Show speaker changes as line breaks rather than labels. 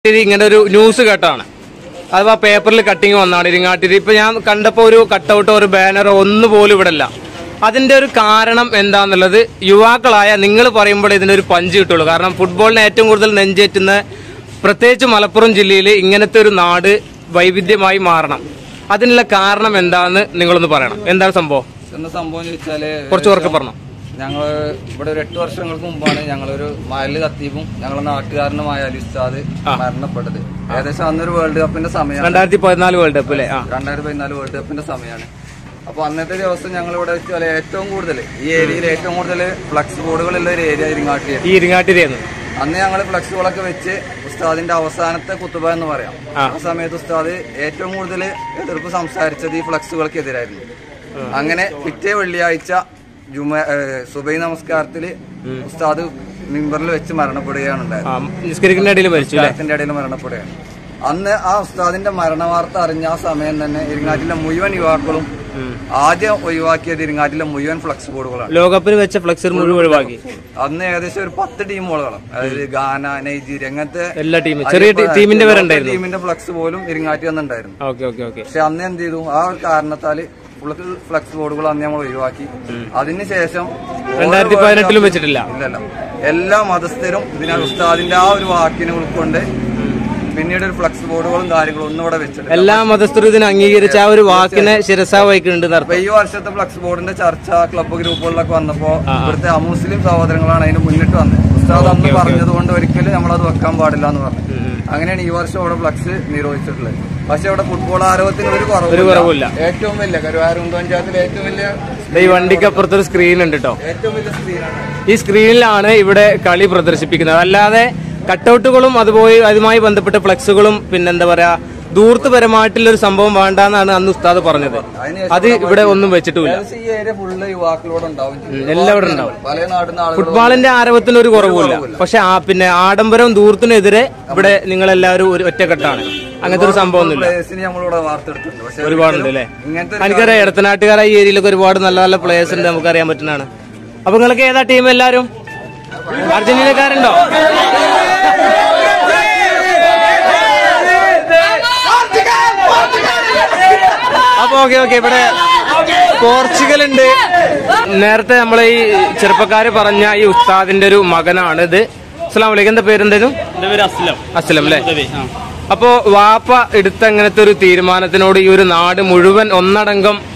ഇത് ഇങ്ങനെ ഒരു ന്യൂസ് കേട്ടാണ് അഥവാ പേപ്പറിൽ കട്ടിങ് വന്നാണ് ഇരിങ്ങാട്ടിരി ഇപ്പൊ ഞാൻ കണ്ടപ്പോ ഒരു കട്ടൗട്ടോ ഒരു ബാനറോ ഒന്നും പോലും ഇവിടെ ഇല്ല അതിന്റെ ഒരു കാരണം എന്താന്നുള്ളത് യുവാക്കളായ നിങ്ങൾ പറയുമ്പോൾ ഇതിനൊരു പഞ്ച് കിട്ടുള്ളൂ കാരണം ഫുട്ബോളിന് ഏറ്റവും കൂടുതൽ നെഞ്ചേറ്റുന്ന പ്രത്യേകിച്ച് മലപ്പുറം ജില്ലയിൽ ഇങ്ങനത്തെ ഒരു നാട് വൈവിധ്യമായി മാറണം അതിനുള്ള കാരണം എന്താന്ന് നിങ്ങളൊന്ന് പറയണം എന്താണ് സംഭവം
എന്ന സംഭവം ചോദിച്ചാല്
കുറച്ച് ഉറക്കെ പറഞ്ഞു
ഞങ്ങള് ഇവിടെ ഒരു എട്ട് വർഷങ്ങൾക്ക് മുമ്പാണ് ഞങ്ങളൊരു മയല് കത്തീപും ഞങ്ങളെ നാട്ടുകാരനുമായ അലി ഉസ്താദ് മരണപ്പെട്ടത് ഏകദേശം അന്നൊരു വേൾഡ് കപ്പിന്റെ സമയമാണ്
രണ്ടായിരത്തി പതിനാല് വേൾഡ് കപ്പ് അല്ലേ ആ
രണ്ടായിരത്തി പതിനാല് വേൾഡ് കപ്പിന്റെ സമയമാണ് അപ്പൊ അന്നത്തെ ദിവസം ഞങ്ങൾ ഇവിടെ വെച്ചാൽ ഏറ്റവും കൂടുതൽ ഈ ഏരിയയിൽ ഏറ്റവും കൂടുതൽ ഫ്ലക്സ് ബോർഡുകളുള്ള ഒരു ഏരിയ ഇരിങ്ങാട്ടി
ഈ ഇരിങ്ങാട്ടിരിയെന്ന്
അന്ന് ഞങ്ങൾ ഫ്ലക്സുകളൊക്കെ വെച്ച് ഉസ്താദിന്റെ അവസാനത്തെ കുത്തുബ എന്ന് പറയാം
ആ.
ആ സമയത്ത് ഉസ്താദ് ഏറ്റവും കൂടുതൽ എതിർപ്പ് സംസാരിച്ചത് ഈ ഫ്ലക്സുകൾക്കെതിരായിരുന്നു അങ്ങനെ പിറ്റേ വെള്ളിയാഴ്ച ജുമ ഏഹ് സുബൈ നമസ്കാരത്തില് ഉസ്താദ് മിമ്പറിൽ വെച്ച് മരണപ്പെടുകയാണ് ഉണ്ടായത്
ആ നിസ്കരിക്കുന്ന ഇടയിൽ മരിച്ചു അല്ലേ
ഉസ്താദിന്റെ ഇടയിൽ മരണപ്പെടുകയാണ് അന്ന് ആ ഉസ്താദിന്റെ മരണവാർത്ത അറിഞ്ഞ ആ സമയം തന്നെ ഇരിങ്ങാറ്റിലെ മുഴുവൻ യുവാക്കളും ആദ്യം ഒഴിവാക്കിയത് ഇരിങ്ങാറ്റിലെ മുഴുവൻ ഫ്ലക്സ് ബോർഡുകളാണ്
ലോകകപ്പിന് വെച്ച ഫ്ലെക്സർ മുഴുവൻ ഒഴിവാക്കി
അന്ന് ഏകദേശം ഒരു പത്ത് ടീമുകളാണ് അതായത് ഗാന നൈജീരിയ അങ്ങനത്തെ
എല്ലാ ടീമും ചെറിയ ടീ- ടീമിന്റെ പേര് ഉണ്ടായിരുന്നു
ടീമിന്റെ ഫ്ലക്സ് പോലും ഇരിങ്ങാറ്റി വന്നിട്ടുണ്ടായിരുന്നു
ഓക്കെ ഓക്കെ ഓക്കെ
പക്ഷെ അന്ന് എന്ത് ചെയ്തു ആ ഒരു കാരണത്താല് ഫ്ലക്സ് ബോർഡുകൾ അന്ന് നമ്മൾ ഒഴിവാക്കി അതിനുശേഷം
രണ്ടായിരത്തി പതിനെട്ടിലും വെച്ചിട്ടില്ല
ഇല്ലല്ല എല്ലാ മതസ്ഥരും ഇതിനെ ഉസ്താദിന്റെ ആ ഒരു വാക്കിനെ ഉൾക്കൊണ്ട് പിന്നീട് ഒരു ഫ്ലക്സ് ബോർഡുകളും കാര്യങ്ങളും ഒന്നും ഇവിടെ വെച്ചിട്ടില്ല
എല്ലാ മതസ്ഥരും ഇതിനെ അംഗീകരിച്ച ആ ഒരു വാക്കിനെ ശിരസാ വഹിക്കുന്നുണ്ട്
അപ്പൊ
നടത്തും
ഈ വർഷത്തെ ഫ്ലക്സ് ബോർഡിന്റെ ചർച്ച ക്ലബ്ബ് ഗ്രൂപ്പുകളിലൊക്കെ വന്നപ്പോ ഇവിടുത്തെ അമുസ്ലിം സഹോദരങ്ങളാണ് അതിന് മുന്നിട്ട് വന്നത് ഉസ്താദ് അന്ന് പറഞ്ഞത് കൊണ്ട് ഒരിക്കലും നമ്മളത് വെക്കാൻ പാടില്ല എന്ന് പറഞ്ഞു അങ്ങനെയാണ് ഈ വർഷം ഇവിടെ ഫ്ലക്സ് നിരോധിച്ചിട്ടുള്ളത് പക്ഷെ ഇവിടെ ഫുട്ബോൾ ആരോഗ്യത്തിന് ഒരു
ഒരു കുറവുമില്ല.
ഏറ്റവും വലിയ കരുവാരൂർ പഞ്ചായത്തിലെ ഏറ്റവും വലിയ
ദേ ഈ വണ്ടിക്ക് അപ്പുറത്തൊരു സ്ക്രീൻ ഉണ്ട് കേട്ടോ
ഏറ്റവും വലിയ സ്ക്രീനാണ്
ഈ സ്ക്രീനിലാണ് ഇവിടെ കളി പ്രദർശിപ്പിക്കുന്നത് അല്ലാതെ കട്ടൗട്ടുകളും അതുപോലെ അതുമായി ബന്ധപ്പെട്ട ഫ്ലെക്സുകളും പിന്നെന്താ പറയാ ദൂർത്തുപരമായിട്ടുള്ള ഒരു സംഭവം വേണ്ടാന്നാണ് അന്ന് ഉസ്താദ് പറഞ്ഞത് അത് ഇവിടെ ഒന്നും വെച്ചിട്ടുമില്ല
ഏകദേശം ഈ ഏരിയ ഫുള്ള് യുവാക്കളോട് ഉണ്ടാവും
എല്ലാവരും ഉണ്ടാവും
പല നാട്ടിൽ നിന്ന് ആളുകൾ
ഫുട്ബോളിന്റെ ആരവത്തിന് ഒരു കുറവുമില്ല പക്ഷെ ആ പിന്നെ ആഡംബരം ദൂർത്തിനെതിരെ ഇവിടെ നിങ്ങളെല്ലാവരും ഒരു ഒറ്റക്കെട്ടാണ് അങ്ങനത്തെ ഒരു സംഭവമൊന്നുമില്ല
പ്ലേസിന് നമ്മളിവിടെ വാർത്തെടുത്തിട്ടുണ്ട് പക്ഷെ
ഒരുപാടുണ്ട് അല്ലേ
ഇങ്ങനത്തെ ഒരു
എനിക്കറിയാം ഇടത്തനാട്ടുകാരായ ഈ ഏരിയയിലൊക്കെ ഒരുപാട് നല്ല നല്ല പ്ലേയേഴ്സ് ഉണ്ട് നമുക്ക് അറിയാൻ പറ്റുന്നതാണ് അപ്പൊ നിങ്ങൾക്ക് ഏതാ ടീം എല്ലാരും അർജന്റീനക്കാരുണ്ടോ അപ്പൊ ഓക്കെ ഓക്കെ ഇവിടെ പോർച്ചുഗൽ ഉണ്ട് നേരത്തെ നമ്മളെ ഈ ചെറുപ്പക്കാര് പറഞ്ഞ ഈ ഉസ്താദിന്റെ ഒരു മകനാണ് ഇത് അസ്ലാം വലൈക്കും എന്താ പേരെന്തേലും
എന്റെ പേര് അസ്ലം
അസ്ലം അല്ലേ
ഉദവി, ആ.
അപ്പോ വാപ്പ എടുത്ത അങ്ങനത്തെ ഒരു തീരുമാനത്തിനോട് ഈ ഒരു നാട് മുഴുവൻ ഒന്നടങ്കം